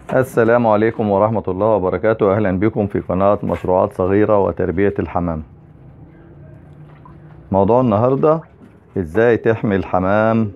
السلام عليكم ورحمة الله وبركاته أهلا بكم في قناة مشروعات صغيرة وتربية الحمام موضوع النهاردة إزاي تحمي الحمام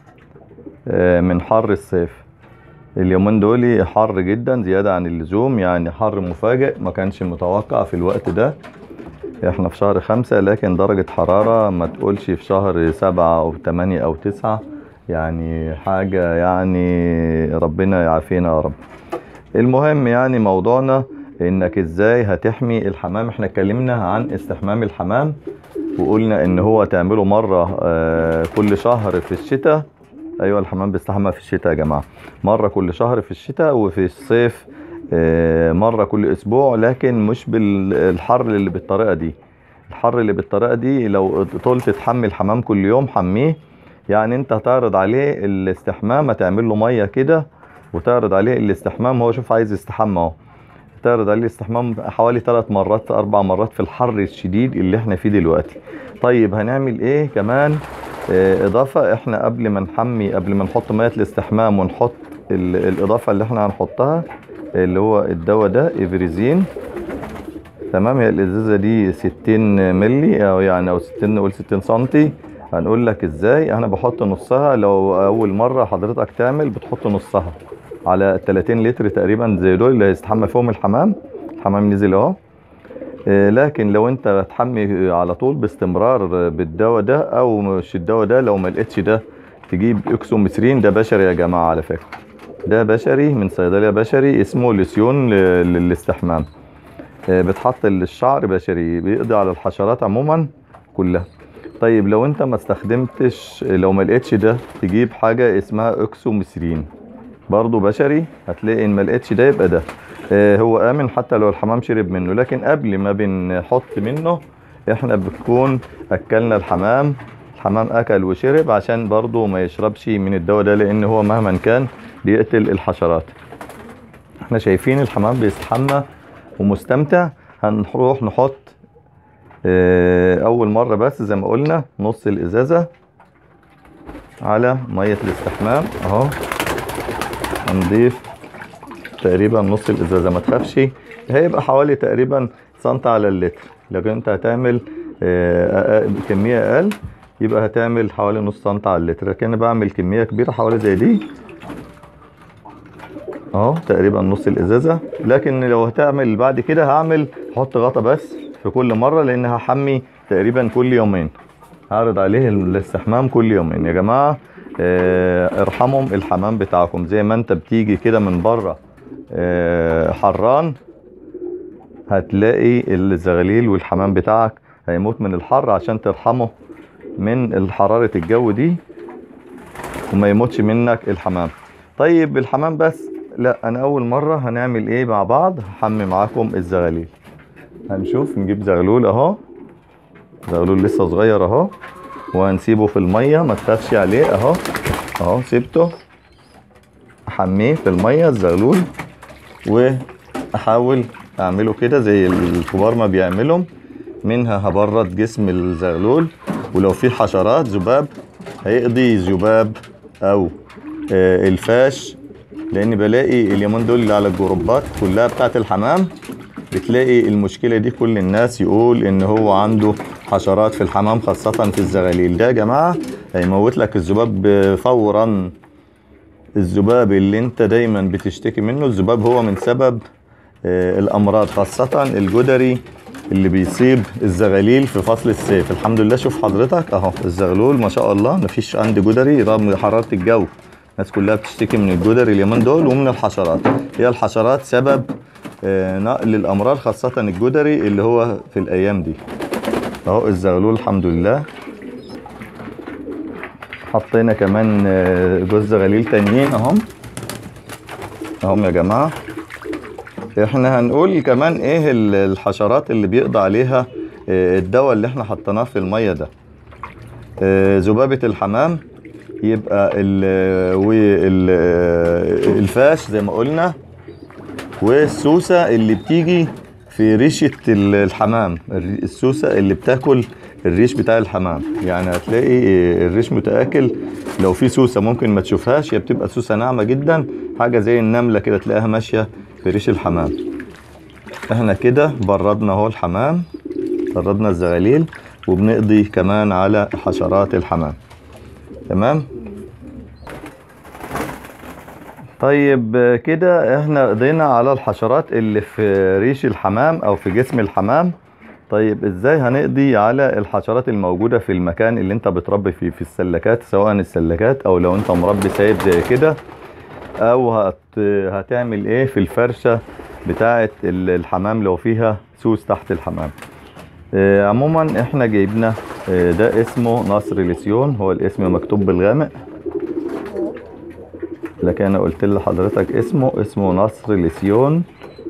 آه، من حر الصيف اليومين دول حر جدا زيادة عن اللزوم يعني حر مفاجئ ما كانش متوقع في الوقت ده احنا في شهر خمسة لكن درجة حرارة ما تقولش في شهر سبعة أو تمانية أو تسعة يعني حاجة يعني ربنا يعافينا يا رب المهم يعني موضوعنا انك ازاي هتحمي الحمام احنا اتكلمنا عن استحمام الحمام وقلنا ان هو تعمله مرة آه، كل شهر في الشتاء ايوه الحمام بيستحمى في الشتاء يا جماعة مرة كل شهر في الشتاء وفي الصيف آه، مرة كل اسبوع لكن مش بالحر اللي بالطريقة دي الحر اللي بالطريقة دي لو طولت تحمي الحمام كل يوم حميه يعني انت هتعرض عليه الاستحمام هتعمل له ميه كده وتعرض عليه الاستحمام هو شوف عايز يستحمى اهو تعرض عليه الاستحمام حوالي ثلاث مرات اربع مرات في الحر الشديد اللي احنا فيه دلوقتي طيب هنعمل ايه كمان اه اضافه احنا قبل ما نحمي قبل ما نحط ميه الاستحمام ونحط ال- الاضافه اللي احنا هنحطها اللي هو الدواء ده افريزين تمام هي الازازه دي 60 ملي او يعني او 60 نقول 60 سنتي هنقول لك ازاي انا بحط نصها لو اول مره حضرتك تعمل بتحط نصها على 30 لتر تقريبا زي دول اللي هيستحمى فيهم الحمام الحمام نزل اهو آه، لكن لو انت هتحمي على طول باستمرار بالدواء ده او مش الدواء ده لو ما لقيتش ده تجيب اكسومترين ده بشري يا جماعه على فكره ده بشري من صيدليه بشري اسمه لسيون ل- للاستحمام آه، بتحط للشعر بشري بيقضي على الحشرات عموما كلها طيب لو انت ما استخدمتش لو ما لقيتش ده تجيب حاجه اسمها اكسوميثرين برضو بشري هتلاقي ان ما لقيتش ده يبقى ده آه، هو امن حتى لو الحمام شرب منه لكن قبل ما بنحط منه احنا بنكون اكلنا الحمام الحمام اكل وشرب عشان برضو ما يشربش من الدواء ده لان هو مهما كان بيقتل الحشرات احنا شايفين الحمام بيستحمى ومستمتع هنروح نحط آه، اول مره بس زي ما قلنا نص الازازه على ميه الاستحمام اهو هنضيف تقريبا نص الازازه ما تخافش هيبقى حوالي تقريبا سنت على اللتر لكن انت هتعمل آه، أقل- كميه اقل يبقى هتعمل حوالي نص سنت على اللتر لكن انا بعمل كميه كبيره حوالي زي دي اهو تقريبا نص الازازه لكن لو هتعمل بعد كده هعمل احط غطا بس في كل مره لان هحمي تقريبا كل يومين هعرض عليه الاستحمام كل يومين يا جماعه آه، ارحموا الحمام بتاعكم زي ما انت بتيجي كده من بره آه، حران هتلاقي الزغاليل والحمام بتاعك هيموت من الحر عشان ترحمه من حرارة الجو دي وما يموتش منك الحمام طيب الحمام بس لا انا اول مرة هنعمل ايه مع بعض هحمي معاكم الزغاليل هنشوف نجيب زغلول اهو زغلول لسه صغير اهو وهنسيبه في المية ما تخافش عليه اهو اهو سيبته احميه في المية الزغلول واحاول اعمله كده زي الكبار ما بيعملوا منها هبرد جسم الزغلول ولو في حشرات ذباب هيقضي ذباب او آه، الفاش لان بلاقي اليومين دول اللي على الجروبات كلها بتاعت الحمام بتلاقي المشكله دي كل الناس يقول ان هو عنده حشرات في الحمام خاصه في الزغاليل ده يا جماعه هيموت لك الذباب فورا الذباب اللي انت دايما بتشتكي منه الذباب هو من سبب آه، الامراض خاصة الجدري اللي بيصيب الزغاليل في فصل الصيف الحمد لله شوف حضرتك اهو الزغلول ما شاء الله مفيش عندي جدري رغم حرارة الجو الناس كلها بتشتكي من الجدري اليومين دول ومن الحشرات هي الحشرات سبب آه، نقل الامراض خاصة الجدري اللي هو في الايام دي اهو الزغلول الحمد لله حطينا كمان آه، جوز زغاليل تانيين اهم اهم يا جماعه احنا هنقول كمان ايه ال- الحشرات اللي بيقضي عليها آه، الدواء اللي احنا حطيناه في الميه ده آه، ذبابه الحمام يبقى ال وال آه، الفاش زي ما قلنا والسوسه اللي بتيجي في ريشه ال- الحمام الر- السوسه اللي بتاكل الريش بتاع الحمام يعني هتلاقي الريش متآكل لو في سوسة ممكن ما تشوفهاش هي بتبقى سوسة ناعمة جدا حاجة زي النملة كده تلاقيها ماشية في ريش الحمام احنا كده بردنا اهو الحمام بردنا الزغاليل وبنقضي كمان على حشرات الحمام تمام طيب كده احنا قضينا على الحشرات اللي في ريش الحمام او في جسم الحمام طيب ازاي هنقضي على الحشرات الموجودة في المكان اللي انت بتربي فيه في السلكات سواء السلكات او لو انت مربي سايب زي كده او هت... هتعمل ايه في الفرشة بتاعة الحمام لو فيها سوس تحت الحمام اه عموما احنا جايبنا اه ده اسمه نصر لسيون هو الاسم مكتوب بالغامق لكن انا قلت لحضرتك اسمه اسمه نصر لسيون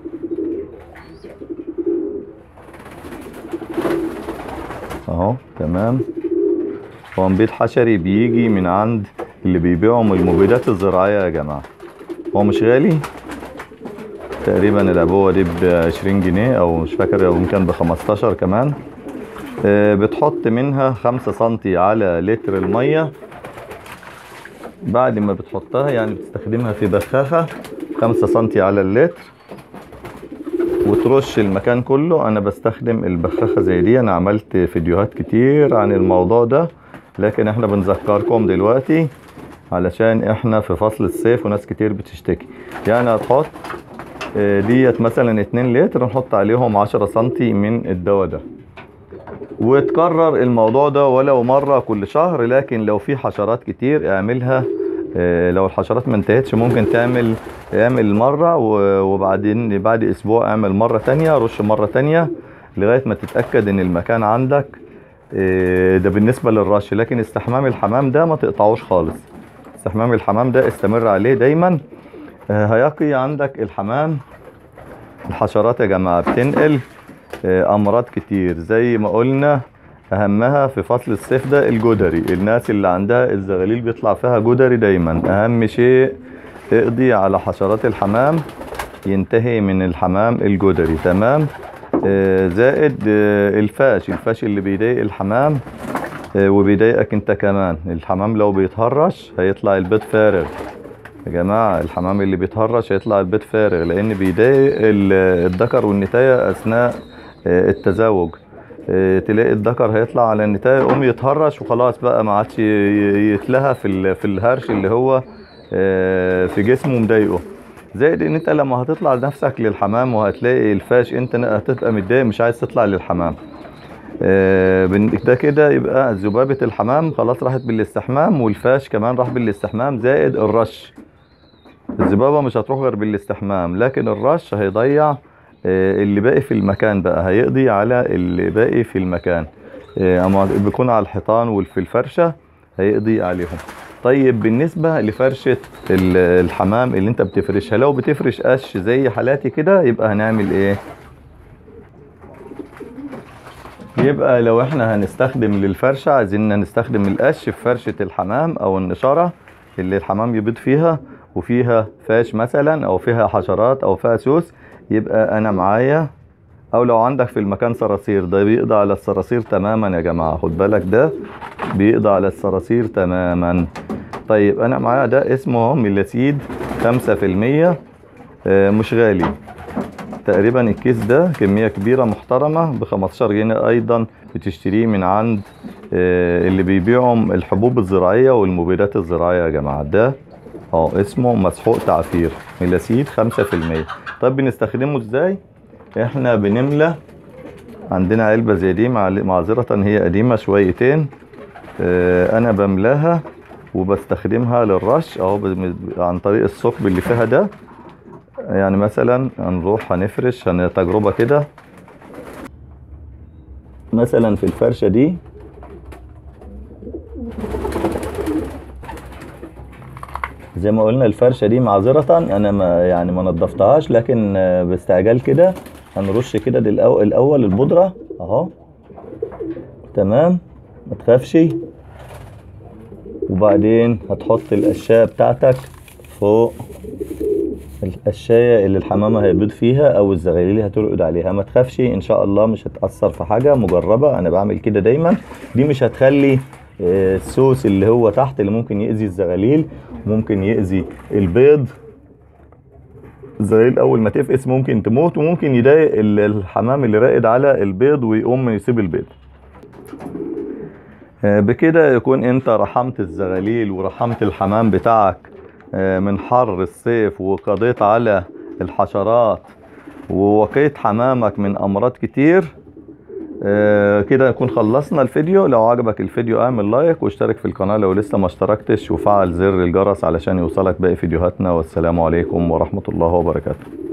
اهو تمام هو مبيد حشري بيجي من عند اللي بيبيعوا المبيدات الزراعية يا جماعة هو مش غالي تقريبا العبوة دي بعشرين جنيه او مش فاكر يمكن بخمستاشر كمان اه بتحط منها خمسة سنتي على لتر المية بعد ما بتحطها يعني بتستخدمها في بخاخة خمسة سنتي على اللتر وترش المكان كله انا بستخدم البخاخة زي دي انا عملت فيديوهات كتير عن الموضوع ده لكن احنا بنذكركم دلوقتي علشان احنا في فصل الصيف وناس كتير بتشتكي يعني هتحط ديت مثلا 2 لتر نحط عليهم 10 سنتي من الدواء ده وتكرر الموضوع ده ولو مرة كل شهر لكن لو في حشرات كتير اعملها لو الحشرات ما انتهتش ممكن تعمل اعمل مرة وبعدين بعد اسبوع اعمل مرة تانية رش مرة تانية لغاية ما تتأكد ان المكان عندك ده بالنسبة للرش لكن استحمام الحمام ده ما تقطعوش خالص استحمام الحمام ده استمر عليه دايما هيقي عندك الحمام الحشرات يا جماعة بتنقل امراض كتير زي ما قلنا اهمها في فصل الصيف ده الجدري الناس اللي عندها الزغاليل بيطلع فيها جدري دايما اهم شيء اقضي على حشرات الحمام ينتهي من الحمام الجدري تمام آه زائد آه الفاش الفاش اللي بيضايق الحمام آه وبيضايقك انت كمان الحمام لو بيتهرش هيطلع البيض فارغ يا جماعة الحمام اللي بيتهرش هيطلع البيض فارغ لان بيضايق الذكر والنتاية اثناء التزاوج تلاقي الذكر هيطلع على النتاية يقوم يتهرش وخلاص بقى ما عادش يتلهى في في الهرش اللي هو في جسمه مضايقه زائد ان انت لما هتطلع لنفسك للحمام وهتلاقي الفاش انت هتبقى متضايق مش عايز تطلع للحمام ده كده يبقى ذبابة الحمام خلاص راحت بالاستحمام والفاش كمان راح بالاستحمام زائد الرش الذبابة مش هتروح غير بالاستحمام لكن الرش هيضيع اللي باقي في المكان بقى هيقضي على اللي باقي في المكان اما بيكون على الحيطان وفي الفرشة هيقضي عليهم طيب بالنسبة لفرشة الحمام اللي انت بتفرشها لو بتفرش قش زي حالاتي كده يبقى هنعمل ايه يبقى لو احنا هنستخدم للفرشة عايزين نستخدم القش في فرشة الحمام او النشارة اللي الحمام يبيض فيها وفيها فاش مثلا او فيها حشرات او فيها سوس يبقى انا معايا او لو عندك في المكان صراصير ده بيقضي على الصراصير تماما يا جماعة خد بالك ده بيقضي على الصراصير تماما طيب انا معايا ده اسمه ميلاسيد خمسة في المية مش غالي تقريبا الكيس ده كمية كبيرة محترمة بخمستاشر جنيه ايضا بتشتريه من عند اللي بيبيعوا الحبوب الزراعية والمبيدات الزراعية يا جماعة ده اه اسمه مسحوق تعفير ميلاسيد خمسة في المية طيب بنستخدمه ازاي احنا بنملى عندنا علبة زي دي معذرة هي قديمة شويتين اه انا بملاها وبستخدمها للرش اهو عن طريق الثقب اللي فيها ده يعني مثلا هنروح هنفرش تجربة كده مثلا في الفرشة دي زي ما قلنا الفرشة دي معذرة انا ما يعني ما نضفتهاش لكن باستعجال كده هنرش كده الاول البودرة اهو تمام ما تخافش وبعدين هتحط القشاية بتاعتك فوق القشاية اللي الحمامة هيبيض فيها او الزغاليل اللي هترقد عليها ما تخافش ان شاء الله مش هتأثر في حاجة مجربة انا بعمل كده دايما دي مش هتخلي آه، السوس اللي هو تحت اللي ممكن يأذي الزغاليل ممكن يأذي البيض الزغاليل اول ما تفقس ممكن تموت وممكن يضايق ال- الحمام اللي راقد على البيض ويقوم يسيب البيض آه، بكده يكون انت رحمت الزغاليل ورحمت الحمام بتاعك آه، من حر الصيف وقضيت على الحشرات ووقيت حمامك من امراض كتير آه، كده نكون خلصنا الفيديو لو عجبك الفيديو اعمل لايك واشترك في القناة لو لسه ما اشتركتش وفعل زر الجرس علشان يوصلك باقي فيديوهاتنا والسلام عليكم ورحمة الله وبركاته